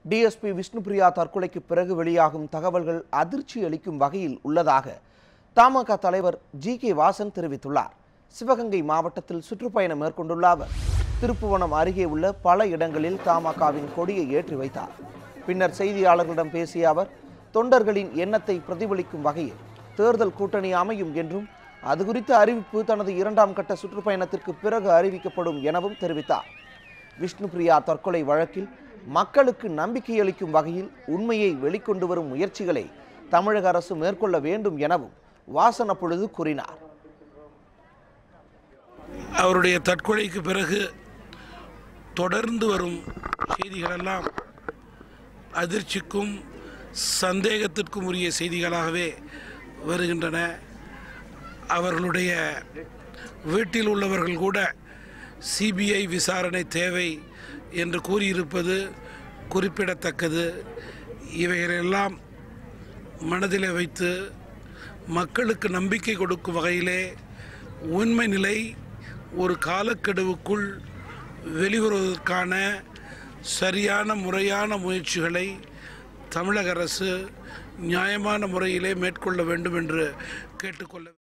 DSP Vishnupriya தற்கொலைக்கு பிறகு வெளியாகும் தகவல்கள் அதிர்ச்சி அளிக்கும் வகையில் உள்ளதாக தமாக தலைவர் ஜி கே வாசன் தெரிவித்துள்ளார் சிவகங்கை மாவட்டத்தில் சுற்றுப்பயணம் மேற்கொண்டுள்ள அவர் திருப்புவனம் அருகே உள்ள பல இடங்களில் தமாகவின் கொடியை ஏற்றி வைத்தார் பின்னர் செய்தியாளர்களிடம் பேசிய அவர் தொண்டர்களின் எண்ணத்தை பிரதிபலிக்கும் வகையில் தேர்தல் கூட்டணி அமையும் என்றும் அது குறித்த அறிவிப்பு தனது இரண்டாம் கட்ட சுற்றுப்பயணத்திற்கு பிறகு அறிவிக்கப்படும் எனவும் தெரிவித்தார் விஷ்ணுபிரியா தற்கொலை வழக்கில் மக்களுக்கு நம்பிக்கை அளிக்கும் வகையில் உண்மையை வெளிக்கொண்டு வரும் முயற்சிகளை தமிழக அரசு மேற்கொள்ள வேண்டும் எனவும் வாசன் அப்பொழுது கூறினார் அவருடைய தற்கொலைக்கு பிறகு தொடர்ந்து வரும் செய்திகளெல்லாம் அதிர்ச்சிக்கும் சந்தேகத்திற்கும் உரிய செய்திகளாகவே வருகின்றன அவர்களுடைய வீட்டில் உள்ளவர்கள் கூட சிபிஐ விசாரணை தேவை என்று கூறியிருப்பது குறிப்பிடத்தக்கது இவைகளெல்லாம் மனதிலே வைத்து மக்களுக்கு நம்பிக்கை கொடுக்கும் வகையிலே உண்மை நிலை ஒரு காலக்கெடுவுக்குள் வெளிவருவதற்கான சரியான முறையான முயற்சிகளை தமிழக அரசு நியாயமான முறையிலே மேற்கொள்ள வேண்டும் என்று கேட்டுக்கொள்ள